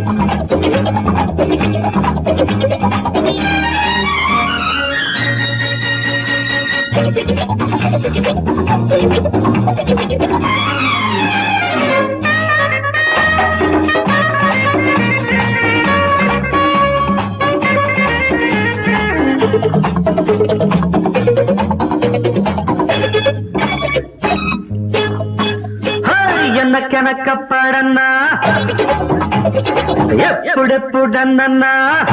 ఎనకెనక పడన్నా ఎప్పుడెప్పుడన్నా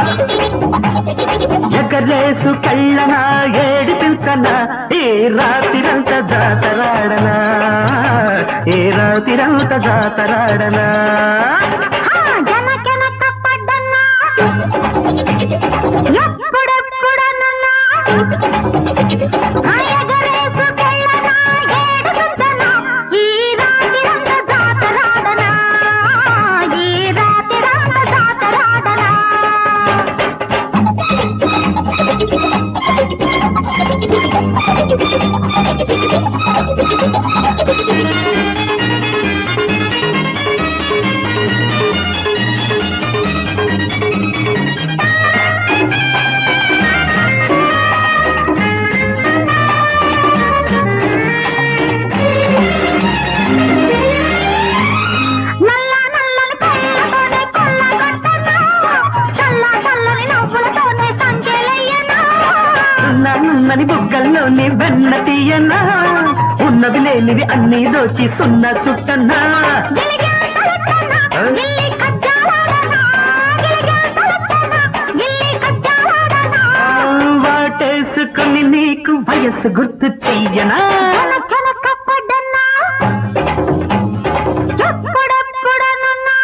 ఎగరేసు కళ్ళనా ఏడిపించనా ఈ రాత్రిరంత జాతరాడనా ఈ రాత్రిరంత జాతరాడనా జనకెనక పడ్డన్నా ఎప్పుడెప్పుడన్నా ఎగరేసు కెళ్ళనా ఏడుపించనా ఈ రాత్రిరంత జాతరాడనా ఈ రాత్రిరంత జాతరాడనా నల్ల నల్లని కళ్ళతోనే కొల్లగొట్టనా చల్ల చల్లని నవ్వులతోనే సంకెలయ్యనా నన్నని బుగ్గల్లోని వెన్న తీయనా ఉన్నవి లేనివి అన్ని దోచి సున్న చుట్టన్నా గిలిగా తలెత్తనా గిల్లి కజ్జాలాడనా గిలిగా తలెత్తనా గిల్లి కజ్జాలాడనా వాటేసుకుని నీకు వయస్సు గుర్తు చెయ్యనా కనకనక పడ్డనా ఎప్పుడెప్పుడనన్నా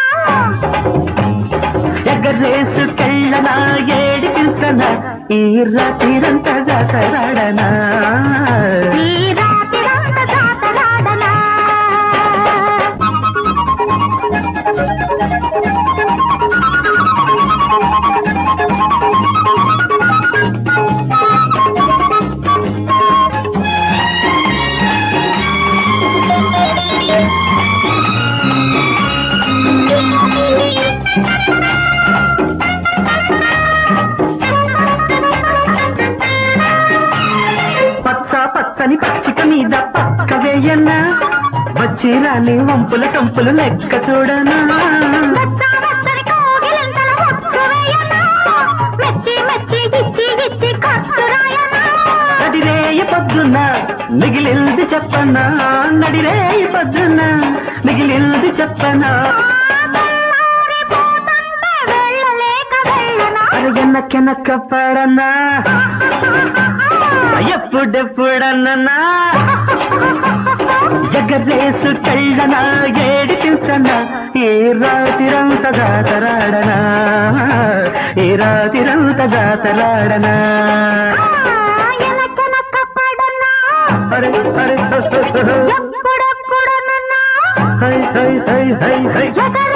ఎగరేసు కళ్ళనా ఏడిపించనా ఈ రాత్రిరంతా జాతరాడనా ఈ రాత్రిరంత జాతరాడనా పచ్చ పచ్చని పచ్చిక మీద పక్క వేయన్నా వచ్చిరాని వంపుల సంపులు లెక్క చూడనా వెచ్చ వెచ్చని కోగిలింతల ముచ్చు వేయనా మెచ్చి మెచ్చి ఇచ్చి ఇచ్చి ఖర్చు రాయనా నడిరేయ పొద్దున్న మిగిలింది చెప్పనా నడిరేయ పొద్దున్న మిగిలింది చెప్పనా తెల్లారిపోతుంటే వెళ్ళలేక వెళ్ళనా అరగనకెనక పడనా ఎప్పుడెప్పుడన్నా ఎగరేసు కళ్ళనా ఏడిపించనా ఈ రాతిరంత జాతరాడనా ఈ రాతిరంత జాతరాడనా ఎనకెనక పడనా అరే అరే ఎప్పుడెప్పుడనన్నా high high high high high ఎగర